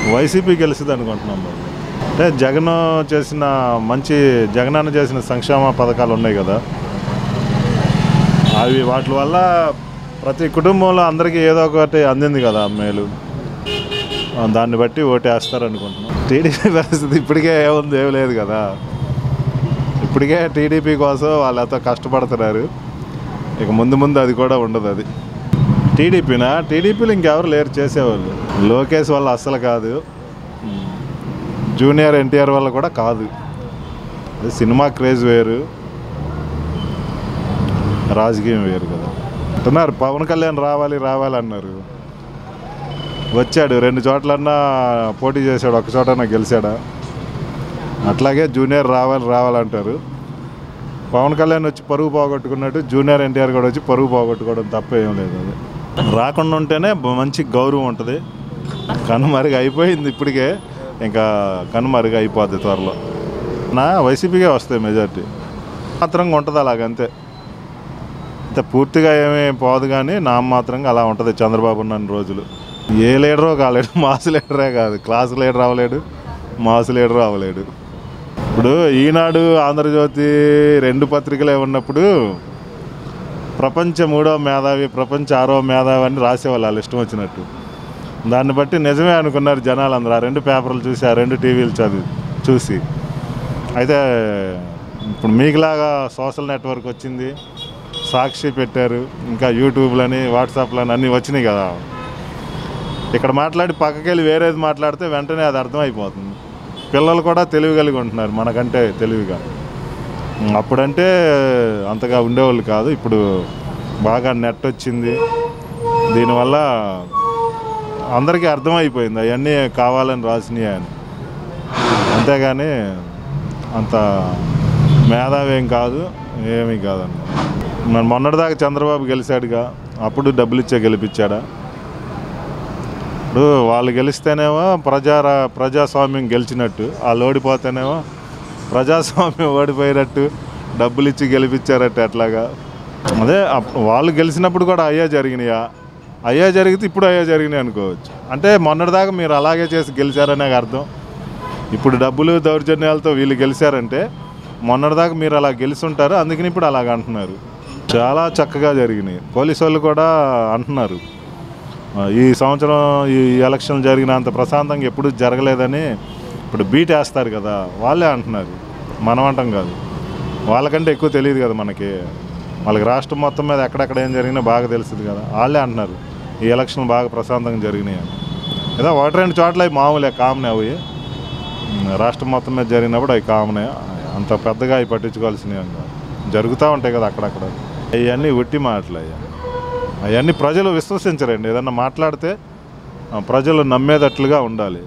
YCP గెలిచింది అనుకుంటున్నాం మరి అంటే జగన్ చేసిన మంచి జగనన్న చేసిన సంక్షేమ పథకాలు ఉన్నాయి కదా అవి వాటి వల్ల ప్రతి కుటుంబంలో అందరికీ ఏదో ఒకటి అందింది కదా మేలు ఆ, దాన్ని బట్టి ఓటేస్తారు అనుకుంటున్నాం టీడీపీ పరిస్థితి ఇప్పటికే ఏముంది ఏం లేదు కదా ఇప్పటికే టీడీపీ కోసం వాళ్ళు ఎంతో కష్టపడుతున్నారు ఇక ముందు ముందు అది కూడా ఉండదు అది టీడీపీనా టీడీపీలో ఇంకెవరు లేరు చేసేవాళ్ళు లోకేష్ వల్ల అస్సలు కాదు జూనియర్ ఎన్టీఆర్ వల్ల కూడా కాదు అది సినిమా క్రేజ్ వేరు రాజకీయం వేరు కదా అంటున్నారు పవన్ కళ్యాణ్ రావాలి రావాలి అన్నారు వచ్చాడు రెండు చోట్లన్నా పోటీ చేశాడు ఒక చోటన్నా గెలిచాడా అట్లాగే జూనియర్ రావాలి రావాలంటారు పవన్ కళ్యాణ్ వచ్చి పరుగు పోగొట్టుకున్నట్టు జూనియర్ ఎన్టీఆర్ కూడా వచ్చి పరుగు పోగొట్టుకోవడం తప్ప ఏం లేదు అది రాకుండా ఉంటేనే బ- మంచి గౌరవం ఉంటుంది కనుమరుగు అయిపోయింది ఇప్పటికే ఇంకా కనుమరుగు అయిపోద్ది త్వరలో నా వైసీపీకే వస్తాయి మెజార్టీ మాత్రంగా ఉంటుంది అలాగంతే అంతే పూర్తిగా ఏమీ పోదు కానీ నా మాత్రంగా అలా ఉంటుంది చంద్రబాబు ఉన్న రోజులు ఏ లీడరో కాలేడు మాస్ లీడరే కాదు క్లాస్ లీడర్ అవ్వలేడు మాస్ లీడర్ అవ్వలేడు ఇప్పుడు ఈనాడు ఆంధ్రజ్యోతి రెండు పత్రికలే ఉన్నప్పుడు ప్రపంచ మూడో మేధావి ప్రపంచ ఆరో మేధావి అని రాసేవాళ్ళు వాళ్ళు ఇష్టం వచ్చినట్టు దాన్ని బట్టి నిజమే అనుకున్నారు జనాలు అందరూ ఆ రెండు పేపర్లు చూసి ఆ రెండు టీవీలు చదివి చూసి అయితే ఇప్పుడు మీకులాగా సోషల్ నెట్వర్క్ వచ్చింది సాక్షి పెట్టారు ఇంకా యూట్యూబ్లని వాట్సాప్లని అన్నీ వచ్చినాయి కదా ఇక్కడ మాట్లాడి పక్కకి వెళ్ళి వేరేది మాట్లాడితే వెంటనే అది అర్థమైపోతుంది పిల్లలు కూడా తెలివి కలిగి ఉంటున్నారు మనకంటే తెలివిగా ఉమ్, అప్పుడంటే అంతగా ఉండేవాళ్ళు కాదు ఇప్పుడు బాగా నెట్ వచ్చింది దీనివల్ల అందరికీ అర్థమైపోయింది అవన్నీ కావాలని రాసినాయి అని అంతేగాని అంత మేధావి ఏం కాదు ఏమీ కాదన్న మరి మొన్నటిదాకా చంద్రబాబు గెలిచాడుగా అప్పుడు డబ్బులు ఇచ్చే గెలిపించాడా ఇప్పుడు వాళ్ళు గెలిస్తేనేమో ప్రజా ప్రజాస్వామ్యం గెలిచినట్టు వాళ్ళు ఓడిపోతేనేమో ప్రజాస్వామ్యం ఓడిపోయినట్టు డబ్బులు ఇచ్చి గెలిపించారట్టు ఎట్లాగా అదే అప్- వాళ్ళు గెలిచినప్పుడు కూడా అయ్యా జరిగినాయా అయ్యా జరిగితే ఇప్పుడు అయ్యా జరిగినాయి అనుకోవచ్చు అంటే మొన్నటిదాకా మీరు అలాగే చేసి గెలిచారనే అర్థం ఇప్పుడు డబ్బులు దౌర్జన్యాలతో వీళ్ళు గెలిచారంటే మొన్నటిదాకా మీరు అలా గెలుచుంటారు అందుకని ఇప్పుడు అలాగ అంటున్నారు చాలా చక్కగా జరిగినాయి పోలీసు వాళ్ళు కూడా అంటున్నారు ఆ, ఈ సంవత్సరం ఈ ఎలక్షన్ జరిగినంత ప్రశాంతంగా ఎప్పుడూ జరగలేదని ఇప్పుడు బీట్ వేస్తారు కదా వాళ్ళే అంటున్నారు మనం అంటాం కాదు వాళ్ళకంటే ఎక్కువ తెలియదు కదా మనకి వాళ్ళకి రాష్ట్రం మొత్తం మీద ఎక్కడెక్కడ ఏం జరిగినా బాగా తెలుస్తుంది కదా వాళ్ళే అంటున్నారు ఈ ఎలక్షన్ బాగా ప్రశాంతంగా జరిగినాయి అని ఏదో ఒకటి రెండు చోట్ల అవి మామూలే కామనే అవి ఉమ్, రాష్ట్రం మొత్తం మీద జరిగినప్పుడు అవి కామనే అంత పెద్దగా అవి పట్టించుకోవాల్సినవి ఏం కాదు జరుగుతూ ఉంటాయి కదా అక్కడక్కడ అవన్నీ ఉట్టి మాటలు అయ్యా అవన్నీ ప్రజలు విశ్వసించరండి ఏదన్నా మాట్లాడితే ఆ, ప్రజలు నమ్మేటట్లుగా ఉండాలి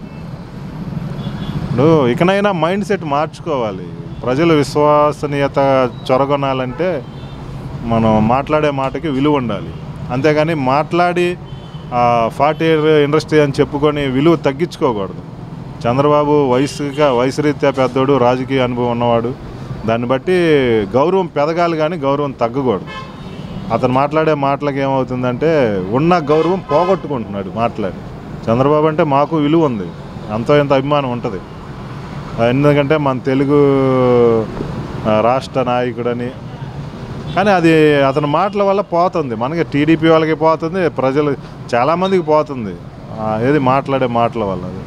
ఇప్పుడు ఇకనైనా మైండ్ సెట్ మార్చుకోవాలి ప్రజల విశ్వసనీయత చొరగొనాలంటే మనం మాట్లాడే మాటకి విలువ ఉండాలి అంతేగాని మాట్లాడి ఫార్టీ ఇయర్ ఇండస్ట్రీ అని చెప్పుకొని విలువ తగ్గించుకోకూడదు చంద్రబాబు వయసుగా వయసు రీత్యా పెద్దోడు రాజకీయ అనుభవం ఉన్నవాడు దాన్ని బట్టి గౌరవం పెరగాలి కానీ గౌరవం తగ్గకూడదు అతను మాట్లాడే మాటలకు ఏమవుతుందంటే ఉన్న గౌరవం పోగొట్టుకుంటున్నాడు మాట్లాడి చంద్రబాబు అంటే మాకు విలువ ఉంది అంతో ఎంత అభిమానం ఉంటుంది ఎందుకంటే మన తెలుగు ఆ, రాష్ట్ర నాయకుడని కానీ అది అతని మాటల వల్ల పోతుంది మనకి టీడీపీ వాళ్ళకి పోతుంది ప్రజలు చాలామందికి పోతుంది ఆ, ఏది మాట్లాడే మాటల వల్ల అది